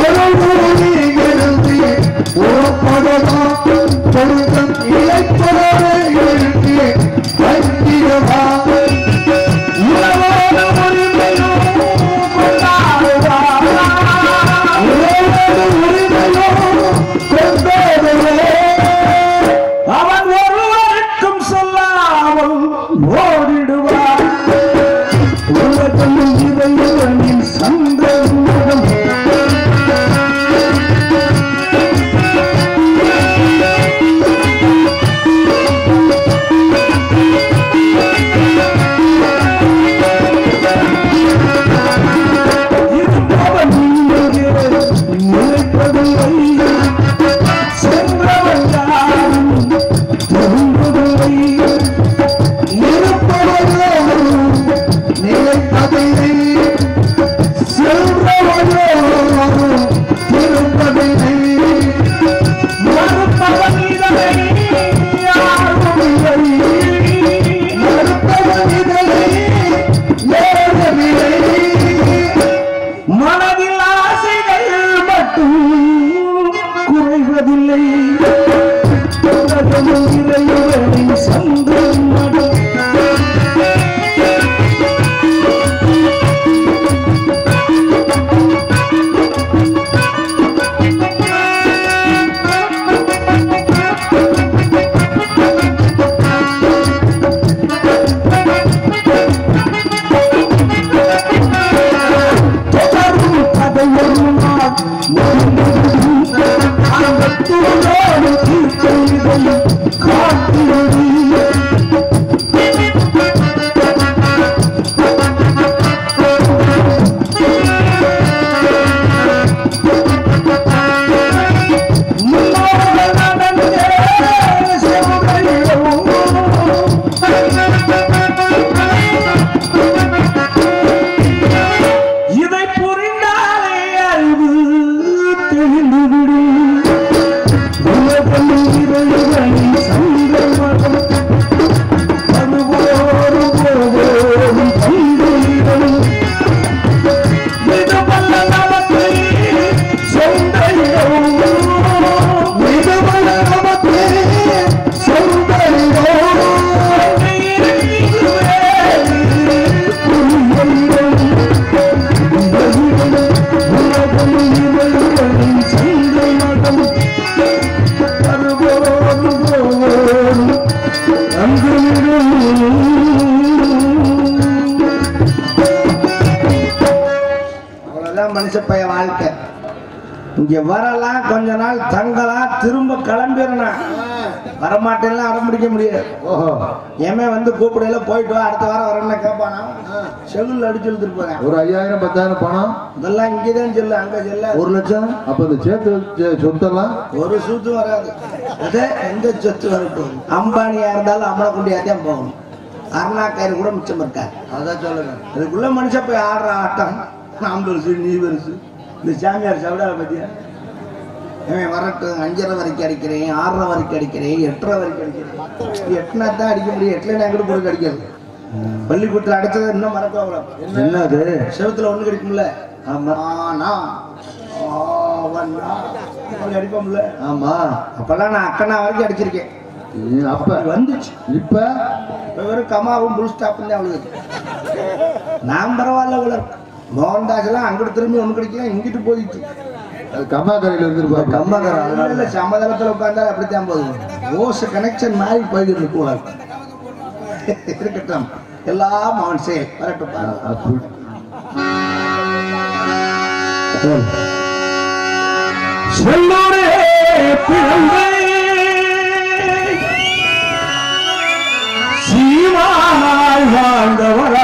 அவன் ஒருவருக்கும் சொல்லாமல் ஓடிடுவான் உலகம் இறைவனின் சந்தர்ப்பம் இருப்பவன் இங்கே நிலைப்பதில்லை சென்றவன் யாரும் திரும்புவதில்லை இருப்பவனோ நிலைப்பதில்லை சென்றவனோ திரும்பதில்லை மறுப்பவன் இதனை யாரும் இல்லை மறுப்பவன் இதனை யாரும் இல்லை மனதில் ஆசைகள் மட்டும் குறைவதில்லை உலகம் இறைவனின் சந்தம் மடம் தொடரும் கதை ஒரு நாள் முடிந்ததும் அந்த தூரோடு தீர்த்தெழுதல் காட்டியது முன்னோர்கள் நடந்த செவ்வழியும் இதை புரிந்தாலே அறிவு தெளிந்துவிடும் உலகம் இறைவனின் சங்கமம் வருவோரும் போவோரும் பங்குயிரும் இது வல்ல நமக்கு சொந்த இடம் இது வல்ல நமக்கு சொந்த இடம் அவ்வளவுதான் மனுஷ பைய வாழ்க்கை இங்க வரலாம் கொஞ்ச நாள் தங்கலாம் திரும்ப கிளம்பிடணும் வரமாட்டேன்லாம் அடம் பிடிக்க முடியாது ஓஹோ ஏமே வந்து கூப்பிடையில போயிட்டு வா அடுத்த வாரம் வரேன்னு கேட்பானா செல்லுல அடிச்சு எழுதிட்டு போறேன் ஒரு ஐயாயிரம் பத்தாயிரம் பணம் இதெல்லாம் இங்கதான் சொல்லு அங்க சொல்ல ஒரு லட்சம் அப்ப இந்த சேர்த்து வச்ச சொத்தெல்லாம் ஒரு சுத்து வராது அதே எந்த சொத்து வரட்டும் அம்பானியா இருந்தாலும் அமலக்குண்டியா தான் போகணும் அருணா கயிறு கூட மிச்சம் இருக்காது அதான் சொல்லுங்க அதுக்குள்ள மனுஷன் போய் ஆடுற ஆட்டம் நான் பெருசு நீ பெருசு இந்த சாமியார் சவிடால பத்தியா இவன் வரட்டும் அஞ்சரை வரைக்கும் அடிக்கிறேன் ஆறரை வரைக்கும் அடிக்கிறேன் எட்டரை வரைக்கும் அடிக்கிறேன் எட்டுனா தான் அடிக்க முடியும் எட்டுல நான் கூட போட்டு அடிக்கிறது பள்ளிக்கூடத்தில் அடிச்சது இன்னும் மறக்க என்னது செவத்துல ஒண்ணு கிடைக்கும்ல ஆமா ஆனா ஆவண்ணா அப்படி அடிப்போம்ல ஆமா அப்பெல்லாம் நான் அக்கனா வரைக்கும் அடிச்சிருக்கேன் இ- அப்ப வந்துச்சு இப்ப இப்ப வெறும் கமாவும் புல் ஸ்டாப் தான் அவளுக்கு நான் பரவாயில்ல உலர் மோகன்தாஸ் எல்லாம் அங்கிட்டு திரும்பி ஒண்ணு கிடைக்கும் இங்கிட்டு போயிட்டு அது கம்மாக்கரையில இருந்திருப்பா கம்மகர இல்ல சமதளத்துல உட்கார்ந்தா அப்படித்தான் போகுது ஓசு கனெக்ஷன் மாதிரி போய்கிட்டு இருக்கு உலர் இருக்கட்டும் எல்லாம் அவன் செயல் வரட்டும் பாரு. அப்படி சொல்லோரே பிறந்தே சீமானாய் வாழ்ந்தவரா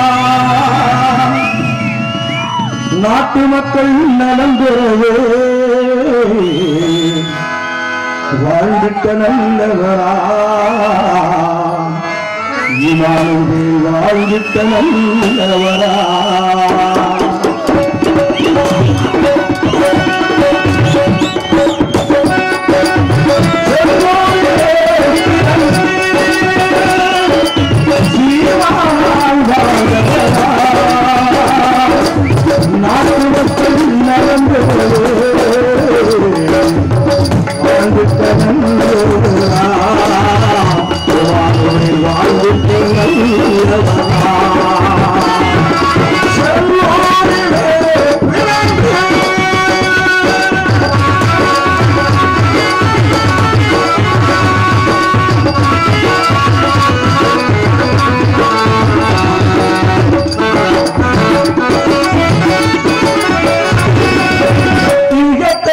நாட்டு மக்கள் நலம் பெறவே வாழ்ந்துட்ட நல்லவரா இமானுவே வாழ்ந்துட்ட நல்லவரா நாட்டு மக்கள் நடந்து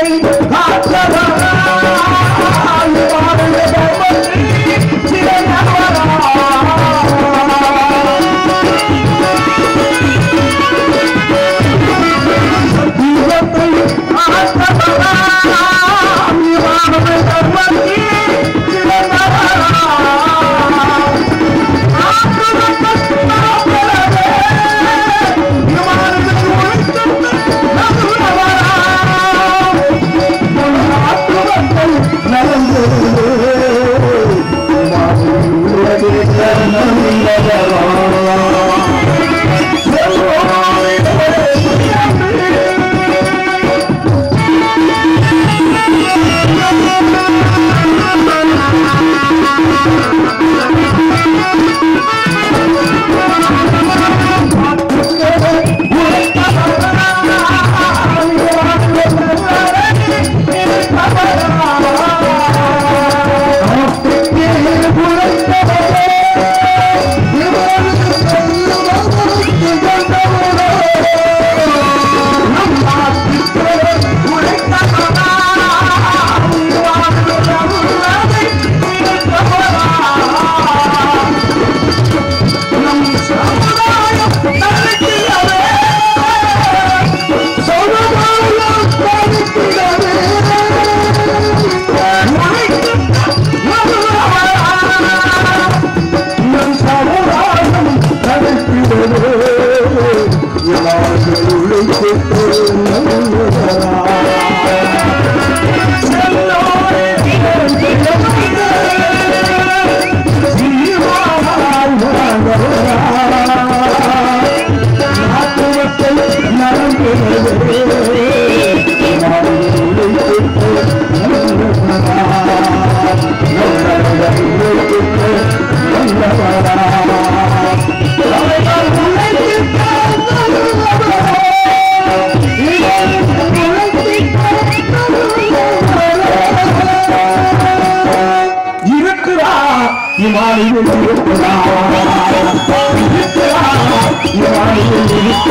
இருக்கிறார் இமானியில் இருக்கிறார் இருக்கிறார் இமானியில்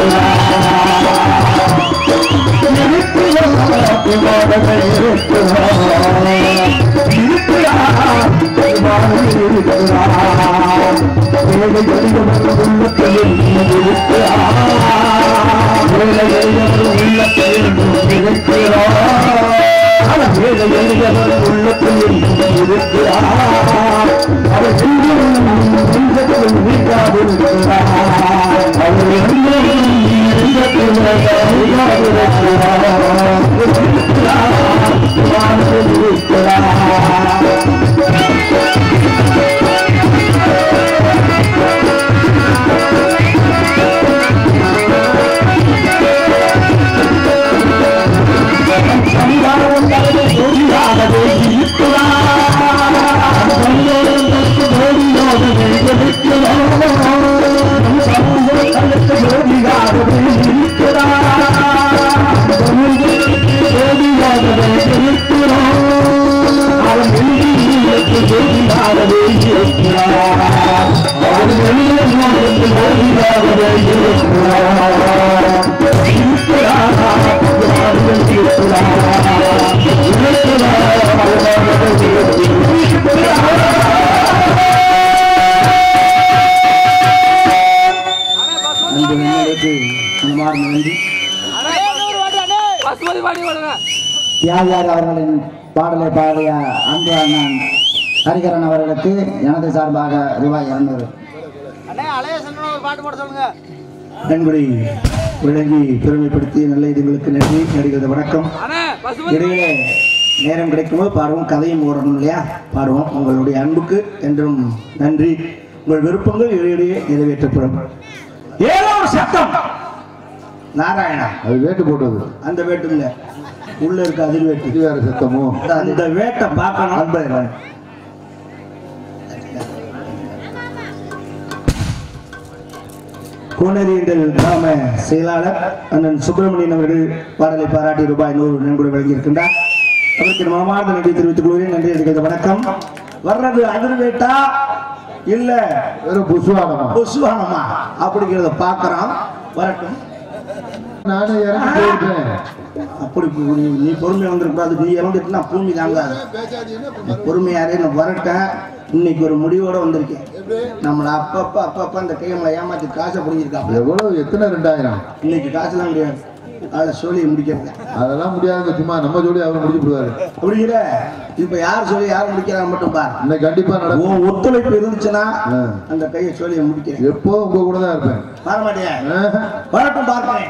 அன்பு வெண்ணலுக்கு மனமார்ந்த நன்றி பசுமதி பாடி விடுங்க தியாகியார் அவர்களின் பாடலை பாடிய அன்பு அண்ணன் ஹரிகரன் அவர்களுக்கு எனது சார்பாக ரூபாய் இருநூறு நன்கொடை விளங்கி பெருமைப்படுத்திய நல்ல இதுங்களுக்கு நன்றி நடிகர்கள் வணக்கம் அண்ணே பசுமதி இடையிலே நேரம் கிடைக்கும்போது பாடுவோம் கதையும் ஓடணும் இல்லையா பாடுவோம் உங்களுடைய அன்புக்கு என்றும் நன்றி உங்கள் விருப்பங்கள் இடையிடையே நிறைவேற்றப்படும் ஏதோ ஒரு சத்தம் நாராயணா அது வேட்டு போட்டது அந்த வேட்டும் இல்ல உள்ள இருக்க அதில் வேட்டு இது வேற சத்தமோ அந்த- அந்த வேட்டை பார்க்கணும் அன்பர் கோனரியண்டல் கிராம செயலாளர் அண்ணன் சுப்பிரமணியன் அவர்கள் பாடலை பாராட்டி ரூபாய் நூறு நன்கொடை வழங்கியிருக்கின்றார் அவருக்கு மனமார்ந்த நன்றி தெரிவித்துக் கொள்கிறேன் நன்றி இருக்கிறது வணக்கம் வர்றது அதிர்வேட்டா இல்ல வெறும் புஷ்வானமா புசுவானமா அப்படிங்கிறத பார்க்கறோம் வரட்டும் நானும் இறங்கி போயிருக்கேன் அப்படி பு- நீ நீ பொறுமையா வந்துருக்கூடாது நீ இறந்துட்டுனா பூமி தாங்காது பொறுமையாரே நான் வரட்டேன் இன்னைக்கு ஒரு முடிவோட வந்திருக்கேன் நம்மளை அப்பப்ப அப்பப்ப அந்த கையமலை ஏமாத்தி காசை புரிஞ்சிருக்காப்ல எவ்வளவு எத்தனை ரெண்டாயிரம் இன்னைக்கு காசுலாம் கிடையாது அதில் சொல்லி முடிக்கிறது அதெல்லாம் முடியாதுங்க சும்மா நம்ம ஜோடி அவர் முடிச்சு விடுவாரு அப்படிங்கிற இப்ப யார் சொல்லி யார் முடிக்கிறாங்க மட்டும் பார் இன்னைக்கு கண்டிப்பா நடக்கும் உன் ஒத்துழைப்பு இருந்துச்சுன்னா ஆ. அந்த கையை சொல்லி முடிக்கிறேன் எப்போ உங்க கூட தான் இருப்பேன் வர மாட்டேன் ஆஹ். வரட்டும் பார்க்கிறேன்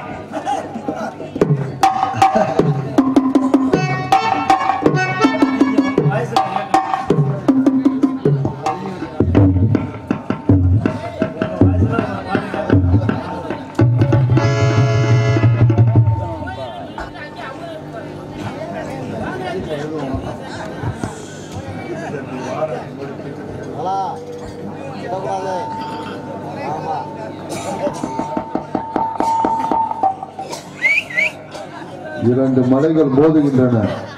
இரண்டு மலைகள் மோதுகின்றன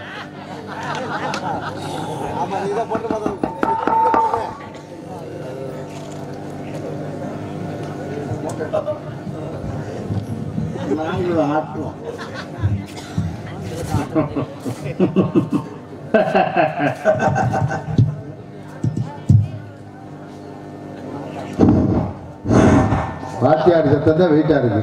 நாங்களும் ஆட்டுவோம் வாத்தியார் சத்தம் தான் வெயிட்டா இருக்கு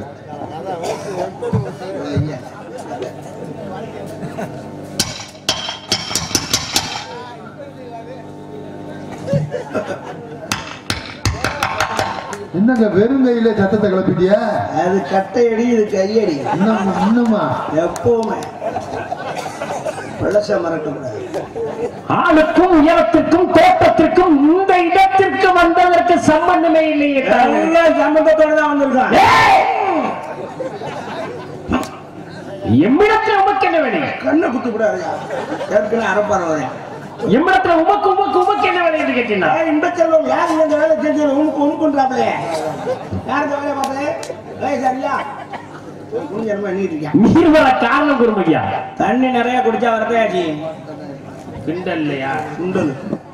என்னங்க வெறும் கையில சத்தத்தை கிளப்பிட்டியா அது கட்டையடி இது கையடி இன்னும் இன்னுமா எப்பவுமே பழச மறக்கக்கூடாது ஆளுக்கும் உயரத்திற்கும் தோட்டத்திற்கும் இந்த இடத்திற்கு வந்ததற்கு சம்பந்தமே இல்லையே தாயே. எல்லாம் சம்பந்தத்தோட தான் வந்திருக்கான் ஏய்! எம்மிடத்தில் உமக்கு என்ன வேணும் கண்ணை குத்து கூடாது ஏற்கனவே அறப்பாறை வரேன் எம்மிடத்தில் உமக்கு உமக்கு உமக்கு என்ன வேணும் என்று கேட்டீங்கன்னா இந்த செல்வம் யார் இந்த வேலை செஞ்சது உனக்கு உனக்குன்றாப்ல யார் இந்த வேலையை பார்த்தது ஏய் சரியா குஞ்சமா நீட்டு இருக்கேன் நீர் வர காரணம் குருமையா தண்ணி நிறைய குடிச்சா வரதையாச்சு கிண்டல் இல்லையா சுண்டல்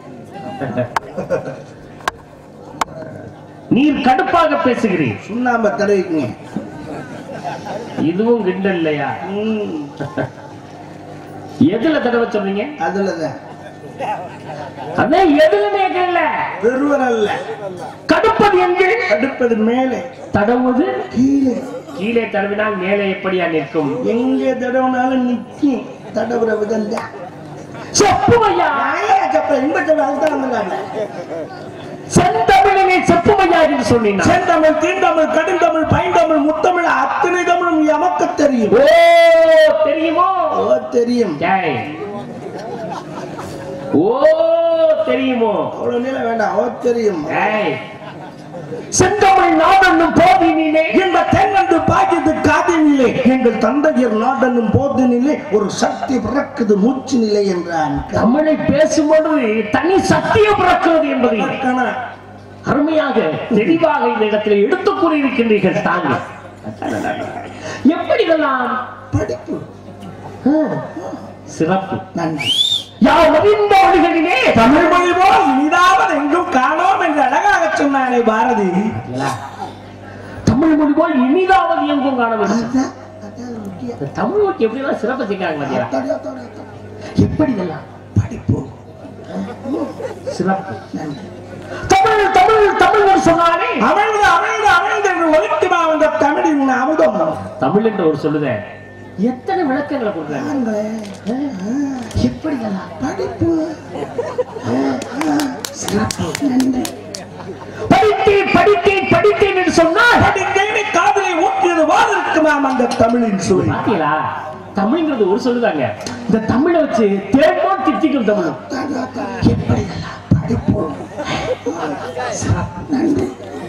நீர் கடுப்பாக பேசுகிறீர் சுண்ணாம்ப தடவிக்குங்க இதுவும் கிண்டல் இல்லையா ம், எதுல தடவை சொல்றீங்க அதுலதான் அதான் எதுல கேட்கல பெருவரல்ல கடுப்பது எங்கே அடுப்பது மேலே தடவுவது கீழே கீழே தடவினால் மேலே எப்படியா நிற்கும் எங்க தடவுனாலும் நிக்கும் தடவுற விதம் தான் செப்புமையா நாயா சப்ப இன்பத்தில் அதுதான் வந்திருக்காங்க செந்தமிழினை செப்புமையா என்று சொன்னீங்க செந்தமிழ் தீண்டமிழ் கடுந்தமிழ் பைந்தமிழ் முத்தமிழ் அத்தனை தமிழும் எமக்கு தெரியும் ஓ தெரியுமோ ஓ தெரியும் ஏய். ஓ தெரியுமோ அவ்வளவு நீளம் வேண்டாம் ஓ தெரியும் ஏய் செந்தமிழ் நாடென்னும் போதினிலே இந்த தென்னண்டு பாக்கியது காதினிலே எங்கள் தந்தையர் நாடனும் போதினிலே ஒரு சக்தி பிறக்குது மூச்சு நிலை என்றான் தமிழை பேசும்போது தனி சத்தியம் பிறக்கிறது என்பது கணக்கனா அருமையாக தெளிவாக இந்த இடத்தில் எடுத்துக் கூறியிருக்கின்றீர்கள் தாங்கள் எப்படி இதெல்லாம் படிப்பு ஆ, சிறப்பு நன்றி யார் அறிந்தவர்களிலே தமிழ் மொழி போல் இனிதாவது எங்கும் காணோம் என்று அழகாக சொன்னானே பாரதி தமிழ் மொழி போல் இனிதாவது எங்கும் காண வேண்டும் அதான், அதான் முக்கியம். இந்த தமிழ் மொழி எப்படி எல்லாம் சிறப்பு செய்கிறாங்க பாத்தியா? அத்தாடி, அத்தாடி, அத்தாடி. எப்படி இதெல்லாம் படிப்பு சிறப்பு நன்றி தமிழ் தமிழ் தமிழ் சொன்னாலே அமிழ்ந்து அமிழ்ந்து அமிழ்ந்து என்று ஒலிக்குமா வந்த தமிழின் அமுதம் தமிழ் என்று ஒரு சொல்லுத எத்தனை விளக்கங்களை கொடுக்குறாங்க ஆண்களே, எப்படி இதெல்லாம் படிப்பு சிறப்பு நன்றி படித்தேன் படித்தேன் படித்தேன் என்று சொன்னால் படித்தேனே காதலை ஊற்றியது வால் இருக்குமாம் அந்த தமிழின் சுவை பாத்தீங்களா தமிழ்ங்கிறது ஒரு சொல்லுதாங்க இந்த தமிழை வச்சு தேர்வோ திட்டிக்கும் தமிழும் அத்தாடி, அத்தாடி. எப்படி இதெல்லாம் படிப்பு சிறப்பு நன்றி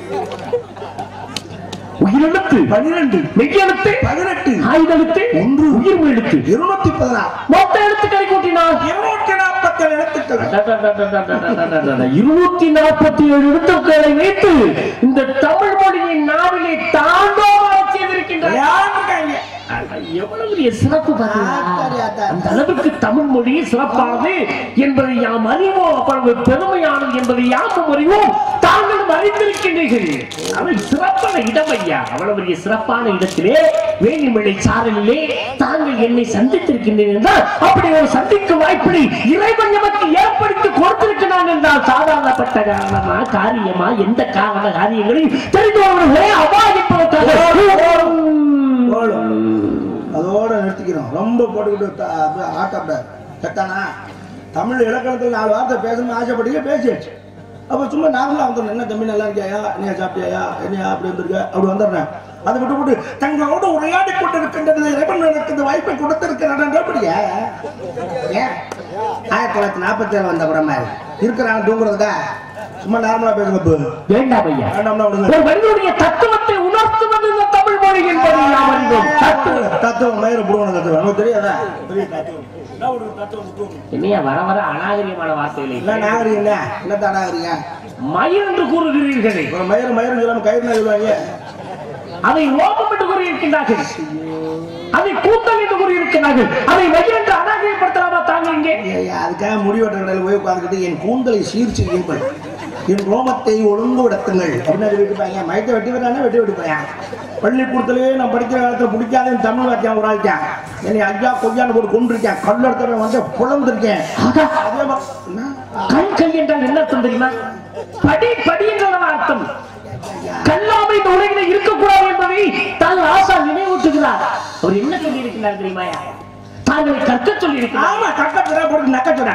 உயிரெழுத்து பனிரெண்டு மெய்யெழுத்து பதினெட்டு ஆயுதெழுத்து ஒன்று உயிர் எழுத்து இருநூத்தி பதினாறு மொத்த எழுத்துக்களை கூட்டினால் இருநூற்றி நாற்பத்தி ஏழு எழுத்துக்கள் இருநூத்தி நாற்பத்தி ஏழு எழுத்துக்களை வைத்து இந்த தமிழ் மொழியின் நாவிலே தாண்டோமாக செய்திருக்கின்றன யாருக்காங்க? எவ்வளவு பெரிய சிறப்பு ஆத்தாடி, பாத்தீங்களா ஆத்தாடி. அந்த அளவுக்கு தமிழ் மொழி சிறப்பானது என்பதை யாம் அறிவோம் அவ்வளவு பெருமையானது என்பதை யாமும் அறிவோம் தாங்களும் அறிந்திருக்கின்றீர்கள் அவை சிறப்பான இடம் ஐயா அவ்வளவு பெரிய சிறப்பான இடத்திலே வேணிமலை சாரலிலே தாங்கள் என்னை சந்தித்திருக்கின்றேன் என்றால் அப்படி ஒரு சந்திக்கும் வாய்ப்பினை இறைவன் நமக்கு ஏற்படுத்தி கொடுத்திருக்கிறான் என்றால் சாதாரணப்பட்ட காரணமா காரியமா எந்த காரண காரியங்களையும் தெரிந்து கொள்வதே போதும். அபாயப்படுவதற்காக அதோட நிறுத்திக்கிறோம் ரொம்ப போட்டுக்கிட்டு த- அப்படியே ஆட்டப்படாது செத்தானா தமிழ் இலக்கணத்தில் நாலு வார்த்தை பேசணும்னு ஆசைப்பட்டீங்க பேசியாச்சு அப்போ சும்மா நார்மலாக வந்துடணும் என்ன தம்பி நல்லா இருக்கியா என்ன சாப்பிட்டியா என்ன அப்படி வந்திருக்க அப்படி வந்துடுறேன் அதை விட்டு விட்டு தங்களோடு உரையாடி கொண்டிருக்கின்றது இறைவன் எனக்கு இந்த வாய்ப்பை கொடுத்திருக்கிறான் அப்படியா ஏன் ஆயிரத்தி தொள்ளாயிரத்தி நாற்பத்தி ஏழு வந்த கூட மாதிரி இருக்கிறாங்க தூங்குறதுக்கா சும்மா நார்மலா பேசுங்க இப்போ வேண்டாம் ஐயா வேண்டாம்னா விடுங்க ஒரு மனிதனுடைய தத்துவத்தை உணர்த்துவது இந்த தமிழ் மொழி என்பதை நாம் அறிவோம் தத்துவம் தத்துவம் மயிரை புடுவன தத்துவம் நமக்கு தெரியாதா பெரிய தத்துவம் என்ன ஒரு தத்துவம் புடுவனம்? என்னையா வர வர அநாகரிகமான வார்த்தைகளை என்ன நாகரிகம் என்ன என்ன தடாகரிங்க மயில் என்று கூறுகிறீர்களே ஒரு மயிறு மயிறு சொல்லாம கயிறு சொல்லுவாங்க அதை ஓபம் என்று கூறியிருக்கின்றார்கள் அதை கூத்தல் என்று கூறியிருக்கிறார்கள் அதை மயில் என்று அநாகரிகப்படுத்தலாமா தாங்க இங்கே ஏய், அதுக்காக முடிவெட்ட கடையில் போய் உட்காந்துக்கிட்டு என் கூந்தலை சீர் செய்யுங்கள் என் ரோமத்தை ஒழுங்கு விடத்துங்கள் அப்படின்னு சொல்லிட்டு மயத்தை வெட்டி விடுறானே வெட்டி விட்டுப்பேன் பள்ளிக்கூடத்திலே நான் படிக்கிற காலத்தில் பிடிக்காத தமிழ் வாத்தியம் ஒரு ஆள்தான் என்னை ஐயா கொய்யான்னு போட்டு கொண்டிருக்கேன் கல்லெடுத்தவன் வந்து புலந்திருக்கேன் ஆகா, அதே மாதிரி என்ன? கண் கை என்றால் என்ன அர்த்தம் தெரியுமா படி படி என்றால் அர்த்தம் கல்லாமை இந்த உலகில் இருக்கக்கூடாது என்பதை தாங்கள் ஆசா நினைவூட்டுகிறார் அவர் என்ன சொல்லி இருக்கிறார் தெரியுமாயா தாங்களை கற்க சொல்லி இருக்கிறார் ஆமா கக்கச்சுடா போட்டு நக்கச்சுடா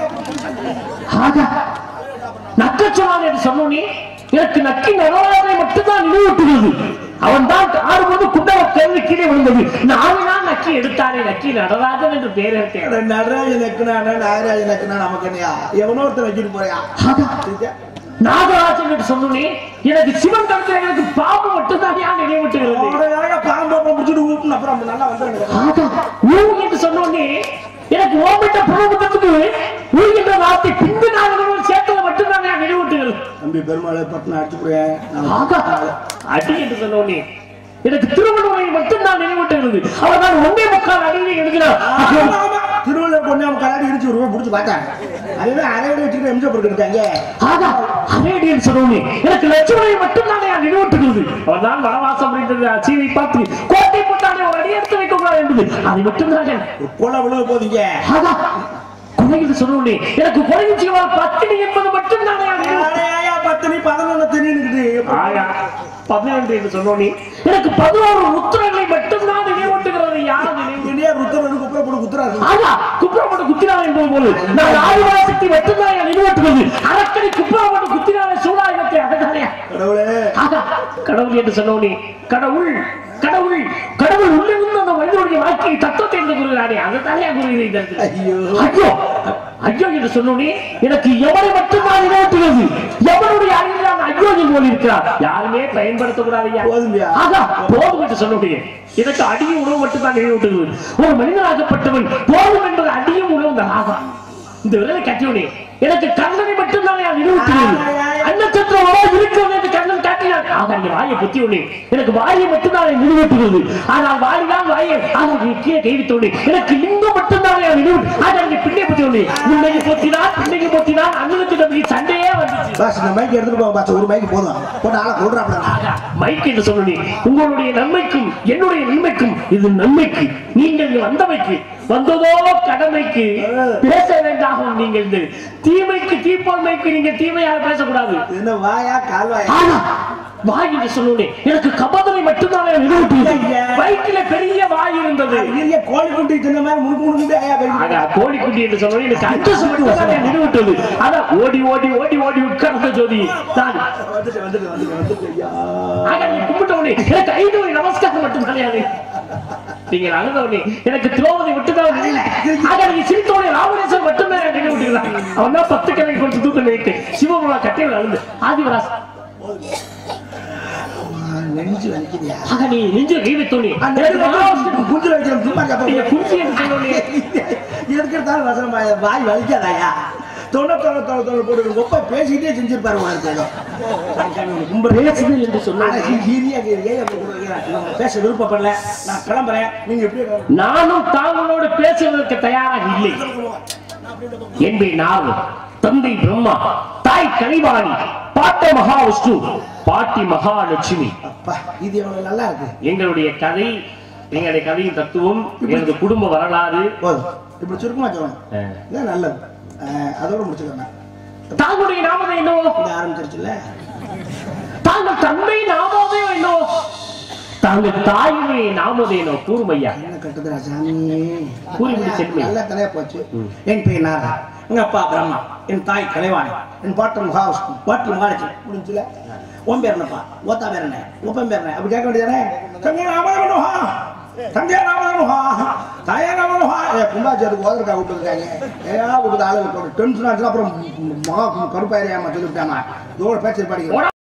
ஆகா நக்கச்சொல்லான் என்று சொன்னோனே எனக்கு நக்கி நடராஜனை மட்டும்தான் நினைவூட்டுகிறது அவன் தான் ஆடும்போது குண்டவ கேள்வி கீழே விழுந்தது நாவினால் நக்கி எடுத்தானே நக்கி நடராஜன் என்று பெயர் இருக்கேன் நடராஜன் நக்குனானா நாகராஜன் நக்குனா நமக்கு என்னையா எவனோ ஒருத்தர் வச்சுட்டு போறியா ஆகா நாகராஜன் என்று சொன்னோனே எனக்கு சிவன் கருத்தில் எனக்கு பாம்பு மட்டும்தான் ஞாபகம் நினைவூட்டுகிறது அவரையாக பாம்பை முடிச்சுட்டு ஊட்டுன அப்புறம் அப்படி நல்லா வந்து ஆகா ஊ என்று சொன்னோனே எனக்கு ஓமிட்ட பிரபுத்தத்துக்கு ஊ என்ற வார்த்தை பிந்து நாகர்கள் சேர்த்ததை மட்டும்தான் ஞாபகம் நினைவூட்டுகிறது தம்பி பெருமாளை பட்டினம் அடிச்சு போயேன் ஆகா அடி என்று சொன்னோனே எனக்கு திருவள்ளுவரை மட்டும் நான் நினைவூட்டுகிறது அவர் தான் ஒன்னே முக்கால் அடியை எழுதினார் திருவள்ளுவர் கொண்டு அவன் கலாடி இடிச்சு ஒரு ரூபாய் பிடிச்சி பார்த்தேன் அதுவே அரை அடி வச்சுக்கிட்டு எம்ஜிஆர் பொருட்கள் இருக்காங்க ஆகா அதே அடி என்று சொன்னோனே எனக்கு லட்சுமணரை மட்டும் தான் நினைவூட்டுகிறது அவர் தான் வனவாசம் அப்படின்றது சீவை பார்த்து கோட்டை போட்டாலே ஒரு அடி எடுத்து வைக்க கூடாது என்பது அதை மட்டும் தான் கொலை விழுக போதீங்க ஆகா கொலை என்று சொன்னோனே எனக்கு கொலை செய்வார் பத்தினி என்பது மட்டும் தான் ஆயா பத்தினி பதினொன்னு தெரிஞ்சுக்கிட்டு ஆயா பதினொன்று என்று சொன்னோனே எனக்கு பதினோரு உத்தரங்களை மட்டும்தான் நினைவூட்டுகிறது யாரும் நினைவு இந்தியா ருத்தர் குப்பை போட்டு குத்துறாரு ஆனா குப்புறப்பட்டு குத்தினார் என்பது போல நான் ஆதிவாசத்தை மட்டும்தான் நினைவூட்டுவது அரக்கடி குப்புறப்பட்டு குத்தினாலே சூடாயுதத்தை அதனாலே கடவுளே ஆகா கடவுள் என்று சொன்னோனே கடவுள் கடவுள் கடவுள் உள்ளிருந்து அந்த மனிதனுடைய வாழ்க்கையை தத்துவத்தை என்று கூறுகிறானே அதை தானே கூறுகிறீர்கள் ஐயோ ஐயோ ஐயோ என்று சொன்னோனே எனக்கு எவரை மட்டும்தான் நினைவூட்டுகிறது எவனுடைய அறிவிலான ஐயோ என்று போல் இருக்கிறார் யாருமே பயன்படுத்தக்கூடாது ஐயா. போதும்பியா. ஆகா போதும் என்று சொன்னோனே எனக்கு அடியும் உணவு மட்டும்தான் நினைவூட்டுகிறது ஒரு மனிதனாகப்பட்டவன் போதும் என்பது அடியும் உணவு தான் ஆகா இந்த விரலை கட்டியோனே எனக்கு கண்ணனை மட்டும்தான் நினைவூட்டுகிறது அன்னச்சத்திரம் இருக்கிறது என்று கண்ணன் காட்டினான் ஆக நீ வாயை புத்தி உடனே எனக்கு வாயை மட்டும்தான் நினைவூட்டுகிறது ஆனால் வாயிதான் வாயை ஆக நீ கீழே கைவித்தோடே எனக்கு லிங்கம் மட்டும்தான் நினைவு ஆக நீ பின்னே புத்தி உடனே முன்னைக்கு போத்தினான் பின்னைக்கு போத்தினான் அண்ணனுக்கு தம்பி சண்டையே வந்துச்சு பாஸ் இந்த மைக் எடுத்துட்டு போங்க பாஸ் ஒரு மைக் போதும் போட்டு ஆளை கொள்றாப்ல ஆகா, மைக் என்று சொன்னேன் உங்களுடைய நன்மைக்கும் என்னுடைய நன்மைக்கும் இது நன்மைக்கு நீங்கள் இங்கு வந்தமைக்கு வந்ததோ கடமைக்கு பேச வேண்டாகும் நீங்கள் இந்த தீமைக்கு தீப்பான்மைக்கு நீங்க தீமையாக பேசக்கூடாது என்ன வாயா கால்வாயா ஆனா வாய் என்று சொன்னோனே எனக்கு கபதனை மட்டும்தான் நினைவூட்டியது வயிற்றில பெரிய வாய் இருந்தது இல்லையா கோழி குட்டி தின்ன மாதிரி முழுக்க முழுக்க ஐயா கறி ஆக கோழிக்குட்டி என்று சொன்னோனே எனக்கு அட்ரஸ் மட்டும்தான் நினைவூட்டது அதான் ஓடி ஓடி ஓடி ஓடி உட்கார்ந்த ஜோதி நான் வந்துட்டு வந்துட்டு வந்துட்டு வந்துட்டு ஐயா ஆக நீ கும்பிட்டவனே எனக்கு ஐந்து வழி நமஸ்காரம் மட்டும் கிடையாது நீங்கள் அழுதவனே எனக்கு திரௌபதி மட்டும்தான் நினைவு. ஆக நீ சிரித்தவனே ராமநேசன் மட்டும்தான் நினைவு விட்டுக்கிறான் அவன் தான் பத்து கிழமை கொடுத்து தூக்க நினைத்து சிவபுரா கட்டையில் அழுது ஆதிவராஸ் நெஞ்சு வலிக்குதியா ஆக நீ நெஞ்சு கை வைத்தோனே எனக்கு மகாவிஷ்ணு குஞ்சில் வைக்கிறேன் சும்மா நீங்க கப்ப குச்சி என்று சொன்னோனே இருக்கிறதால வசனம் வாய் வலிக்காதாயா தொலை தொலை தொலை தொலை போட்டு ஒப்ப பேசிக்கிட்டே செஞ்சிருப்பாரு உனக்கு ஏதோ சாமி, உனக்கு கும்பிடு. பேசுதல் என்று ஆனா, சொன்னாங்க ஹீ- ஹீரியா கேக்குறீங்க, அப்படி கொடுக்குறீங்க. நான் பேச விருப்பப்படல நான் கிளம்புறேன் நீங்க எப்படி நானும் தாங்களோடு பேசுவதற்கு தயாராக இல்லை என்பே நாவு தந்தை பிரம்மா தாய் கலைவாணி பாட்ட மகாவிஷ்ணு பாட்டி மகாலட்சுமி அப்பா இது எவ்வளவு நல்லா இருக்கு எங்களுடைய கதை எங்களுடைய கதையின் தத்துவம் எனது குடும்ப வரலாறு போதும் இப்படி சுருக்கமா சொல்லணும் அஹ், இதான் நல்லது அஹ், அதோட முடிச்சுக்கோங்க தாங்களுடைய நாமதம் என்னவோ இது ஆரம்பிச்சிருச்சுல்ல தாங்கள் தந்தை நாமதே என்னவோ தாங்கள் தாயுடைய நாமதேனோ கூறுமையா என்ன கட்டுதுடா சாமி கூறிவிட்டு செல்லுமே. நல்ல தலையா போச்சு என் பேர் நாதா எங்க அப்பா பிரம்மா என் தாய் கலைவாணி என் பாட்டன் மகாவிஷ்ணு பாட்டி மகாலட்சுமி முடிஞ்சுல உன் பேர் என்னப்பா ஓத்தா பேர் என்ன உப்பன் பேர் என்ன அப்படி கேட்க வேண்டியதானே தங்க ராமதனுஹா தங்க ராமதனுஹா தாயா ராமதனுஹா ஏ கும்பாச்சாருக்கு ஓதற்கா விட்டுருக்காங்க ஏயா விட்டு ஆளுங்க டென்ஷன் ஆச்சுன்னா அப்புறம் மகா கருப்பாயிரியாமா சொல்லிவிட்டாமா இதோட பேச்சு படிக்கிறோம்